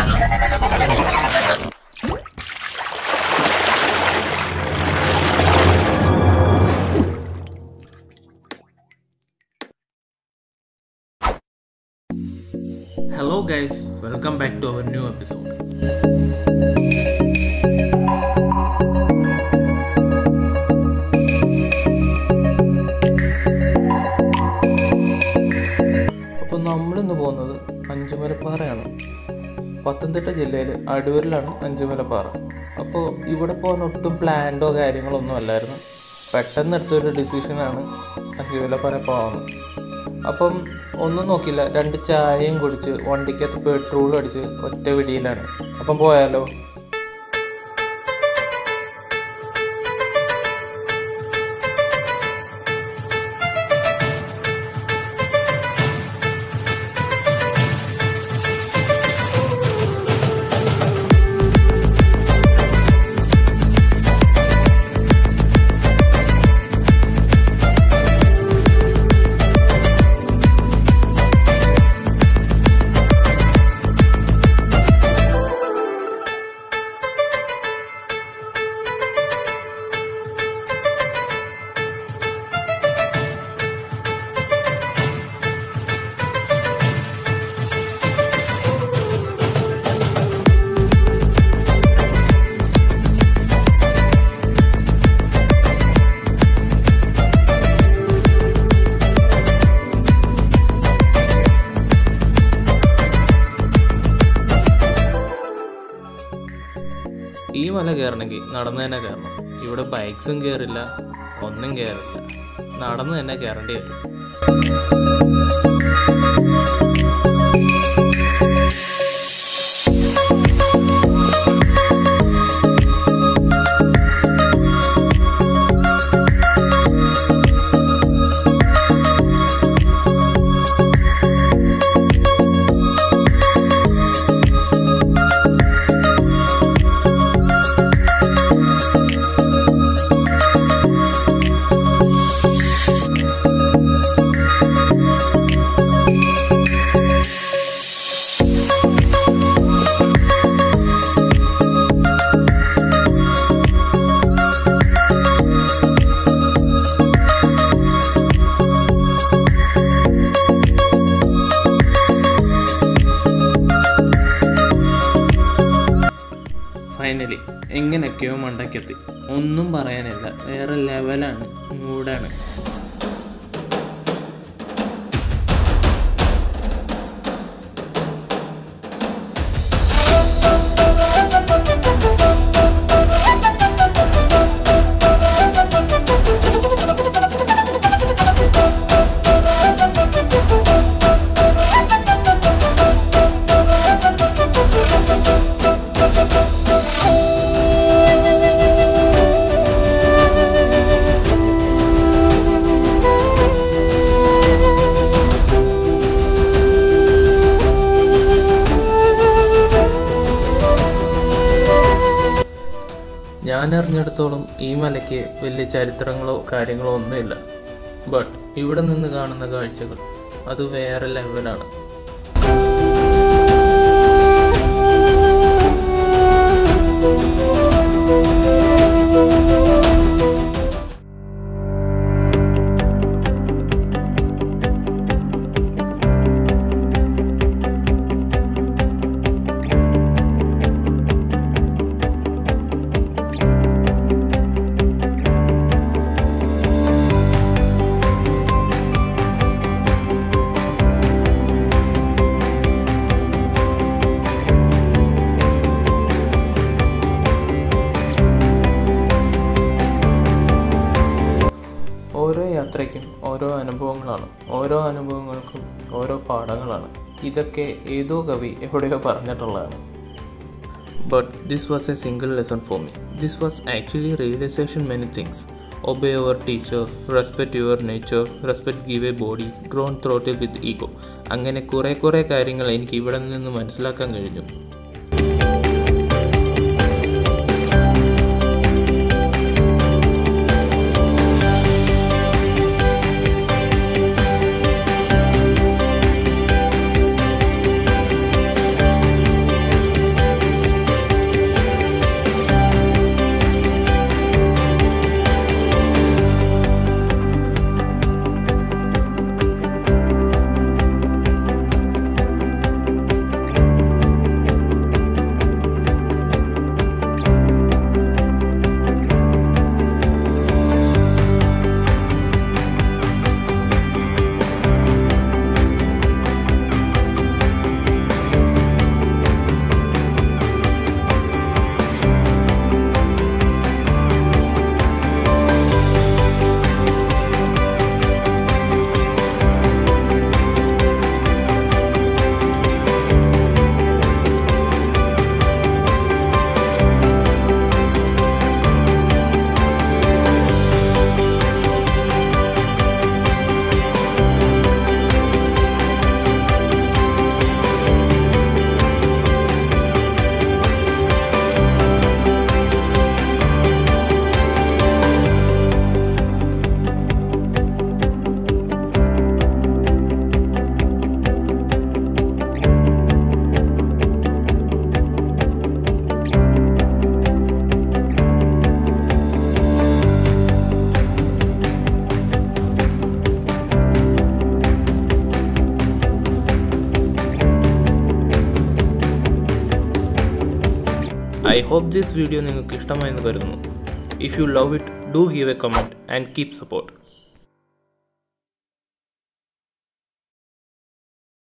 Hello, guys, welcome back to our new episode. അപ്പോൾ നമ്മളിന്ന് പോകുന്നത് അഞ്ചുമലപ്പാറയാണ് പത്തനംതിട്ട ജില്ലയിൽ അടൂരിലാണ് അഞ്ചുമലപ്പാറ അപ്പോൾ ഇവിടെ പോകാൻ ഒട്ടും പ്ലാൻഡോ കാര്യങ്ങളോ ഒന്നും അല്ലായിരുന്നു പെട്ടെന്ന് എടുത്തൊരു ഡിസിഷനാണ് അഞ്ചുമലപ്പാറ പോകുന്നത് അപ്പം ഒന്നും നോക്കില്ല രണ്ട് ചായയും കുടിച്ച് വണ്ടിക്കകത്ത് പെട്രോൾ അടിച്ച് ഒറ്റ വിടിയിലാണ് അപ്പം പോയാലോ ഈ മല കയറണമെങ്കിൽ നടന്നു തന്നെ കയറണം ഇവിടെ ബൈക്സും കയറില്ല ഒന്നും കയറില്ല നടന്ന് തന്നെ കയറേണ്ടി വരും ഫൈനലി എങ്ങനെയൊക്കെയോ മണ്ടക്കെത്തി ഒന്നും പറയാനില്ല വേറെ ലെവലാണ് മൂടാണ് ഞാൻ അറിഞ്ഞിടത്തോളം ഈ മലയ്ക്ക് വലിയ ചരിത്രങ്ങളോ കാര്യങ്ങളോ ഒന്നുമില്ല ബട്ട് ഇവിടെ നിന്ന് കാണുന്ന കാഴ്ചകൾ അത് വേറെ ലെവലാണ് ഓരോ യാത്രയ്ക്കും ഓരോ അനുഭവങ്ങളാണ് ഓരോ അനുഭവങ്ങൾക്കും ഓരോ പാഠങ്ങളാണ് ഇതൊക്കെ ഏതോ കവി എവിടെയോ പറഞ്ഞിട്ടുള്ളതാണ് but this was a single lesson for me this was actually realisation many things obey your teacher respect your nature respect give a body drone throttle with ego അങ്ങനെ കുറേ കുറേ കാര്യങ്ങൾ എനിക്ക് ഇവിടെ നിന്ന് മനസ്സിലാക്കാൻ കഴിഞ്ഞു ഐ ഹോപ്പ് ദിസ് വീഡിയോ നിങ്ങൾക്ക് ഇഷ്ടമായെന്ന് കരുതുന്നു if you love it do give a comment and keep support